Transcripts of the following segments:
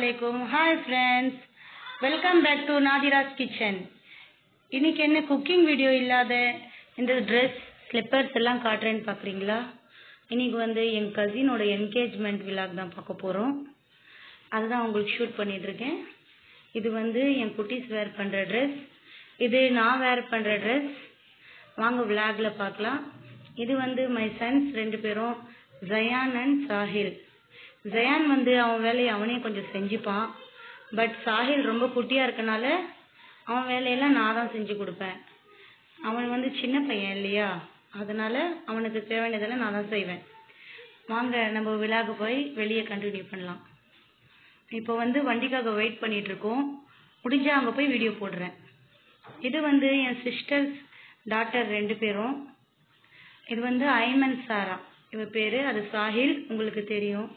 அலைக்கும் hi friends welcome back to Nadira's kitchen இன்னைக்கு என்ன குக்கிங் வீடியோ இல்லாத இந்த ட்ரெஸ் ஸ்லிப்பர்ஸ் எல்லாம் காட்டுறேன்னு பார்க்குறீங்களா இன்னைக்கு வந்து என் கசினோட என்கேஜ்மெண்ட் விழாக் தான் பார்க்க போகிறோம் அதுதான் உங்களுக்கு ஷூட் பண்ணிட்டு இருக்கேன் இது வந்து என் குட்டீஸ் வேர் பண்ணுற ட்ரெஸ் இது நான் வேர் பண்ணுற ட்ரெஸ் வாங்க விளாக்ல பார்க்கலாம் இது வந்து மை சன்ஸ் ரெண்டு பேரும் ஜயான் அண்ட் சாஹில் ஜயான் வந்து அவன் வேலையை அவனே கொஞ்சம் செஞ்சுப்பான் பட் சாஹில் ரொம்ப குட்டியா இருக்கனால அவன் வேலையெல்லாம் நான் தான் செஞ்சு கொடுப்பேன் அவன் வந்து சின்ன பையன் இல்லையா அதனால அவனுக்கு தேவையானதெல்லாம் நான் தான் செய்வேன் வாங்க நம்ம விழாக்கு போய் வெளியே கண்டினியூ பண்ணலாம் இப்போ வந்து வண்டிக்காக வெயிட் பண்ணிட்டு இருக்கோம் முடிஞ்சா அங்கே போய் வீடியோ போடுறேன் இது வந்து என் சிஸ்டர்ஸ் டாட்டர் ரெண்டு பேரும் இது வந்து ஐமன் சாரா இவ பேரு அது சாஹில் உங்களுக்கு தெரியும்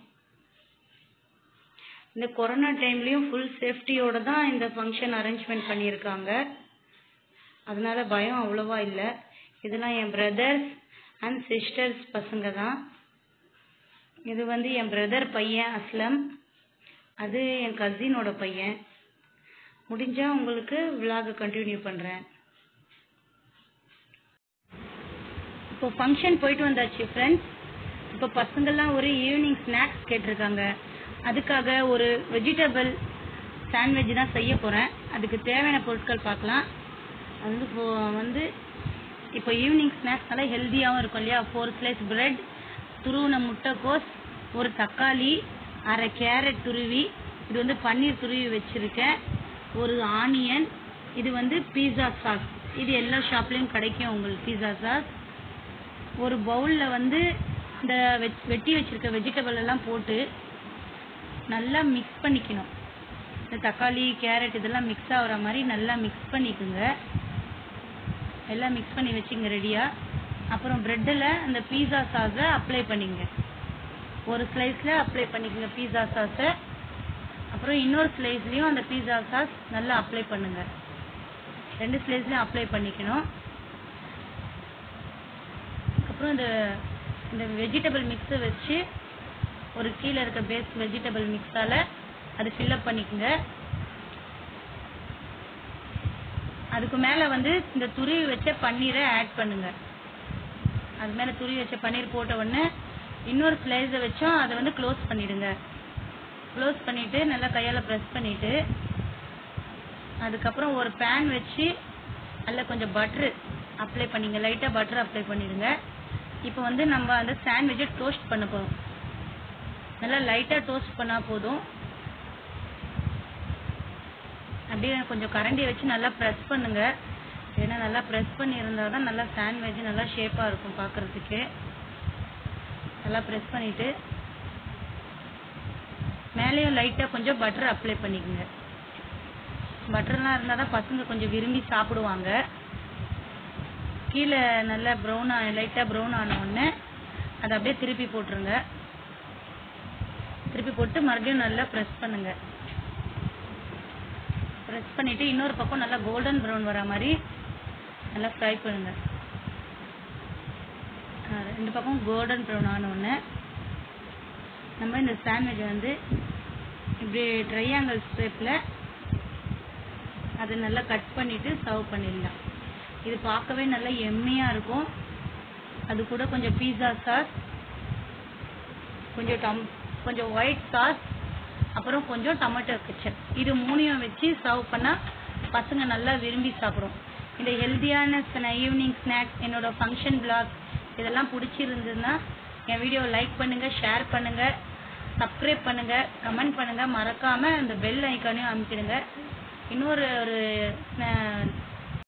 இந்த கொரோனா டைம்லயும் ஃபுல் சேஃப்டியோட தான் இந்த ஃபங்க்ஷன் அரேஞ்ச்மெண்ட் பண்ணியிருக்காங்க அதனால பயம் அவ்வளவா இல்லை இதெல்லாம் என் பிரதர்ஸ் அண்ட் சிஸ்டர்ஸ் பசங்க தான் இது வந்து என் பிரதர் பையன் அஸ்லம் அது என் கசினோட பையன் முடிஞ்சா உங்களுக்கு விலாக கண்டினியூ பண்றேன் இப்போ ஃபங்க்ஷன் போயிட்டு வந்தாச்சு ஃப்ரெண்ட்ஸ் இப்போ பசங்கள்லாம் ஒரு ஈவினிங் ஸ்நாக்ஸ் கேட்டிருக்காங்க அதுக்காக ஒரு வெஜிடபிள் சாண்ட்விச் தான் செய்ய போகிறேன் அதுக்கு தேவையான பொருட்கள் பார்க்கலாம் அது வந்து இப்போ வந்து இப்போ ஈவினிங் ஸ்நாக்ஸ் நல்லா ஹெல்த்தியாகவும் இருக்கும் இல்லையா ஃபோர் ஸ்லைஸ் பிரெட் துருவின முட்டைக்கோஸ் ஒரு தக்காளி அரை கேரட் துருவி இது வந்து பன்னீர் துருவி வச்சிருக்கேன் ஒரு ஆனியன் இது வந்து பீஸா சாஸ் இது எல்லா ஷாப்லேயும் கிடைக்கும் உங்களுக்கு பீஸா சாஸ் ஒரு பவுலில் வந்து இந்த வெச்- வெட்டி வச்சிருக்க வெஜிடபிள் எல்லாம் போட்டு நல்லா மிக்ஸ் பண்ணிக்கணும் இந்த தக்காளி கேரட் இதெல்லாம் மிக்ஸ் ஆகுற மாதிரி நல்லா மிக்ஸ் பண்ணிக்கோங்க எல்லாம் மிக்ஸ் பண்ணி வச்சுங்க ரெடியா அப்புறம் பிரெட்டில் அந்த பீஸா சாஸை அப்ளை பண்ணிங்க ஒரு ஸ்லைஸில் அப்ளை பண்ணிக்கோங்க பீஸா சாஸை அப்புறம் இன்னொரு ஸ்லைஸ்லையும் அந்த பீஸா சாஸ் நல்லா அப்ளை பண்ணுங்க ரெண்டு ஸ்லைஸ்லையும் அப்ளை பண்ணிக்கணும் அப்புறம் இந்த இந்த வெஜிடபிள் மிக்ஸை வச்சு ஒரு கீழே இருக்க பேஸ் வெஜிடபிள் மிக்ஸால அது ஃபில்அப் பண்ணிக்கோங்க அதுக்கு மேல வந்து இந்த துருவி வச்ச பன்னீரை ஆட் பண்ணுங்க அது மேல துருவி வச்ச பன்னீர் போட்ட உடனே இன்னொரு ஸ்லைஸை வச்சும் அதை வந்து க்ளோஸ் பண்ணிடுங்க க்ளோஸ் பண்ணிட்டு நல்லா கையால ப்ரெஸ் பண்ணிட்டு அதுக்கப்புறம் ஒரு பேன் வச்சு அதில் கொஞ்சம் பட்ரு அப்ளை பண்ணிங்க லைட்டாக பட்டர் அப்ளை பண்ணிடுங்க இப்போ வந்து நம்ம அந்த சாண்ட்விச்சை டோஸ்ட் பண்ண போகிறோம் நல்லா லைட்டாக டோஸ்ட் பண்ணால் போதும் அப்படியே கொஞ்சம் கரண்டியை வச்சு நல்லா ப்ரெஸ் பண்ணுங்க ஏன்னா நல்லா ப்ரெஸ் பண்ணியிருந்தா தான் நல்லா சாண்ட்விச் நல்லா ஷேப்பாக இருக்கும் பார்க்கறதுக்கு நல்லா ப்ரெஸ் பண்ணிட்டு மேலேயும் லைட்டாக கொஞ்சம் பட்டர் அப்ளை பண்ணிக்கோங்க பட்டர்லாம் இருந்தால் தான் பசங்க கொஞ்சம் விரும்பி சாப்பிடுவாங்க கீழே நல்லா ப்ரௌன் லைட்டாக ப்ரௌன் ஆன உடனே அதை அப்படியே திருப்பி போட்டுருங்க திருப்பி போட்டு மறுபடியும் நல்லா ப்ரெஸ் பண்ணுங்க ப்ரெஸ் பண்ணிட்டு இன்னொரு பக்கம் நல்லா கோல்டன் ப்ரௌன் வர மாதிரி நல்லா ஃப்ரை பண்ணுங்க அஹ் ரெண்டு பக்கம் கோல்டன் ப்ரௌன் ஆன உடனே நம்ம இந்த சாண்ட்விச் வந்து இப்படி ட்ரையாங்கிள் ஷேப்பில் அதை நல்லா கட் பண்ணிட்டு சர்வ் பண்ணிடலாம் இது பார்க்கவே நல்லா எம்மியா இருக்கும் அது கூட கொஞ்சம் பீஸா சாஸ் கொஞ்சம் டம் கொஞ்சம் ஒயிட் சாஸ் அப்புறம் கொஞ்சம் டொமேட்டோ கெச்சப் இது மூணையும் வச்சு சர்வ் பண்ணா பசங்க நல்லா விரும்பி சாப்பிடும் இந்த ஹெல்தியான ஈவினிங் ஸ்நாக்ஸ் என்னோட ஃபங்க்ஷன் பிளாக் இதெல்லாம் பிடிச்சிருந்ததுன்னா என் வீடியோ லைக் பண்ணுங்க ஷேர் பண்ணுங்க சப்ஸ்கிரைப் பண்ணுங்க கமெண்ட் பண்ணுங்க மறக்காம இந்த பெல் ஐக்கானையும் அமைக்கிடுங்க இன்னொரு ஒரு